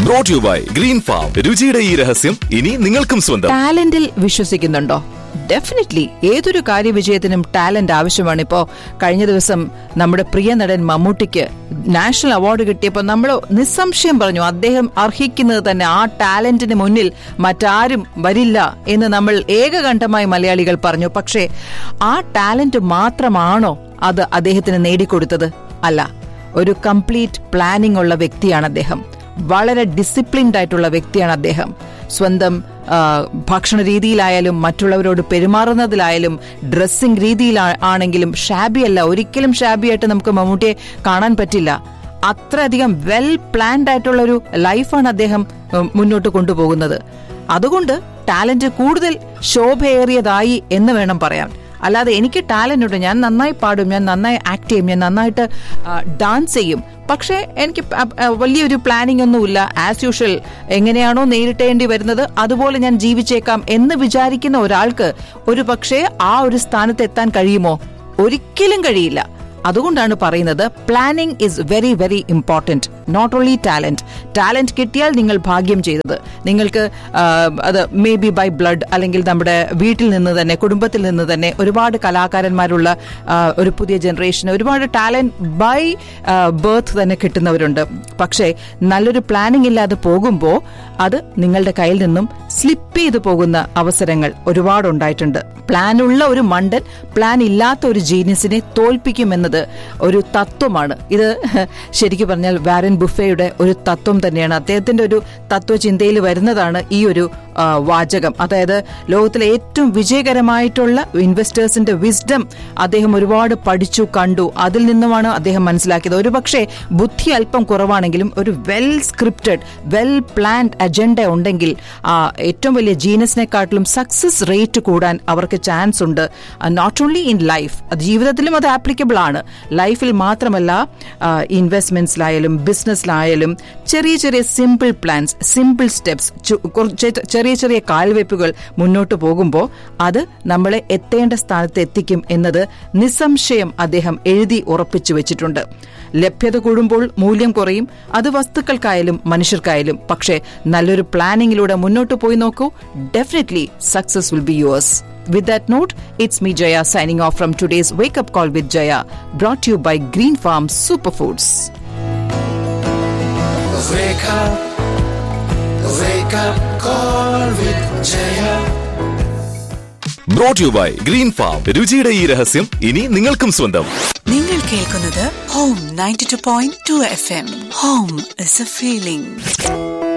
Brought you by green farm രുചിയുടെ ഈ രഹസ്യം ഇനി നിങ്ങൾക്കും സ്വന്തം ടാലന്റിൽ വിശ്വസിക്കുന്നുണ്ടോ ഡെഫിനറ്റ്ലി ഏതൊരു കാര്യവിജയത്തിനും ടാലന്റ് ആവശ്യമാണ് ഇപ്പോ കഴിഞ്ഞ ദിവസം നമ്മുടെ പ്രിയ നടൻ മമ്മൂട്ടിക്ക് നാഷണൽ അവാർഡ് കിട്ടിയപ്പോൾ നമ്മൾ നിസ്സംശയം പറഞ്ഞു അദ്ദേഹം അർഹിക്കുന്നത് തന്നെ ആ ടാലന്റിന് മുന്നിൽ മറ്റാരും വരില്ല എന്ന് നമ്മൾ ഏകകണ്ഠമായി മലയാളികൾ പറഞ്ഞു പക്ഷേ ആ ടാലന്റ് മാത്രമാണോ അത് അദ്ദേഹത്തിന് നേടിക്കൊടുത്തത് അല്ല ഒരു കംപ്ലീറ്റ് പ്ലാനിംഗ് ഉള്ള വ്യക്തിയാണ് അദ്ദേഹം വളരെ ഡിസിപ്ലിൻഡ് ആയിട്ടുള്ള വ്യക്തിയാണ് അദ്ദേഹം സ്വന്തം ആ, ഭക്ഷണ രീതിയിലായാലും മറ്റുള്ളവരോട് പെരുമാറുന്നതിലായാലും ഡ്രസ്സിംഗ് രീതിയിൽ ആണെങ്കിലും ഷാബി അല്ല ഒരിക്കലും ഷാബി ആയിട്ട് നമുക്ക് മമ്മൂട്ടിയെ കാണാൻ പറ്റില്ല അത്രയധികം വെൽ പ്ലാൻഡ് ആയിട്ടുള്ള ഒരു ലൈഫാണ് അദ്ദേഹം ഉം, മുന്നോട്ട് കൊണ്ടുപോകുന്നത് അതുകൊണ്ട് ടാലന്റ് കൂടുതൽ ശോഭയേറിയതായി എന്ന് വേണം പറയാൻ അല്ലാതെ എനിക്ക് ടാലന്റ് ഉണ്ട് ഞാൻ നന്നായി പാടും ഞാൻ നന്നായി ആക്ട് ചെയ്യും ഞാൻ നന്നായിട്ട് ഡാൻസ് ചെയ്യും പക്ഷേ എനിക്ക് പ- പ- വലിയൊരു പ്ലാനിംഗ് ഒന്നുമില്ല ആസ് യൂഷ്വൽ എങ്ങനെയാണോ നേരിട്ടേണ്ടി വരുന്നത് അതുപോലെ ഞാൻ ജീവിച്ചേക്കാം എന്ന് വിചാരിക്കുന്ന ഒരാൾക്ക് ഒരു പക്ഷേ ആ ഒരു സ്ഥാനത്ത് എത്താൻ കഴിയുമോ ഒരിക്കലും കഴിയില്ല അതുകൊണ്ടാണ് പറയുന്നത് planning is very very important not only talent talent കിട്ടിയാൽ നിങ്ങൾ ഭാഗ്യം ചെയ്തത് നിങ്ങൾക്ക് ആ, അത് മേ ബി ബൈ ബ്ലഡ് അല്ലെങ്കിൽ നമ്മുടെ വീട്ടിൽ നിന്ന് തന്നെ കുടുംബത്തിൽ നിന്ന് തന്നെ ഒരുപാട് കലാകാരന്മാരുള്ള ആ, ഒരു പുതിയ ജനറേഷൻ ഒരുപാട് ടാലന്റ് ബൈ ബർത്ത് തന്നെ കിട്ടുന്നവരുണ്ട് പക്ഷേ നല്ലൊരു പ്ലാനിംഗ് ഇല്ലാതെ പോകുമ്പോൾ അത് നിങ്ങളുടെ കയ്യിൽ നിന്നും സ്ലിപ്പ് ചെയ്തു പോകുന്ന അവസരങ്ങൾ ഒരുപാട് ഉണ്ടായിട്ടുണ്ട് പ്ലാനുള്ള ഒരു മണ്ടൻ പ്ലാൻ ഇല്ലാത്ത ഒരു ജീനിയസിനെ തോൽപ്പിക്കുമെന്നത് ഒരു തത്വമാണ് ഇത് ശരിക്കും പറഞ്ഞാൽ വാരൻ ബുഫയുടെ ഒരു തത്വം തന്നെയാണ് അദ്ദേഹത്തിന്റെ ഒരു തത്വചിന്തയിൽ വരുന്നതാണ് ഈ ഒരു ആ, വാചകം അതായത് ലോകത്തിലെ ഏറ്റവും വിജയകരമായിട്ടുള്ള ഇൻവെസ്റ്റേഴ്സിന്റെ വിസ്ഡം അദ്ദേഹം ഒരുപാട് പഠിച്ചു കണ്ടു അതിൽ നിന്നുമാണ് അദ്ദേഹം മനസ്സിലാക്കിയത് ഒരുപക്ഷെ ബുദ്ധി അല്പം കുറവാണെങ്കിലും ഒരു well scripted well planned agenda ഉണ്ടെങ്കിൽ ആ, ഏറ്റവും വലിയ ജീനസിനെക്കാട്ടിലും സക്സസ് റേറ്റ് കൂടാൻ അവർക്ക് ചാൻസ് ഉണ്ട് നോട്ട് ഓൺലി ഇൻ ലൈഫ് അത് ജീവിതത്തിലും അത് ആപ്ലിക്കബിൾ ആണ് ലൈഫിൽ മാത്രമല്ല ഇൻവെസ്റ്റ്മെന്റ്സിലായാലും ബിസിനസ്സിലായാലും ചെറിയ ചെറിയ സിമ്പിൾ പ്ലാൻസ് സിമ്പിൾ സ്റ്റെപ്സ് ചെറിയ ചെറിയ കാൽവയ്പ്പുകൾ മുന്നോട്ട് പോകുമ്പോൾ അത് നമ്മളെ എത്തേണ്ട സ്ഥാനത്ത് എത്തിക്കും എന്നത് നിസ്സംശയം അദ്ദേഹം എഴുതി ഉറപ്പിച്ചു വെച്ചിട്ടുണ്ട് ലഭ്യത കൂടുമ്പോൾ മൂല്യം കുറയും അത് വസ്തുക്കൾക്കായാലും മനുഷ്യർക്കായാലും പക്ഷേ നല്ലൊരു പ്ലാനിങ്ങിലൂടെ മുന്നോട്ട് പോയി നോക്കൂ definitely success will be yours With that note, it's me Jaya signing off from today's Wake Up Call with Jaya, brought to you by Green Farm Superfoods. Wake up, wake up, call with Jaya. Brought you by green farm രുചിയുടെ ഈ രഹസ്യം ഇനി നിങ്ങൾക്കും സ്വന്തം നിങ്ങൾ കേൾക്കുന്നത് home ninety two point two F M home is a feeling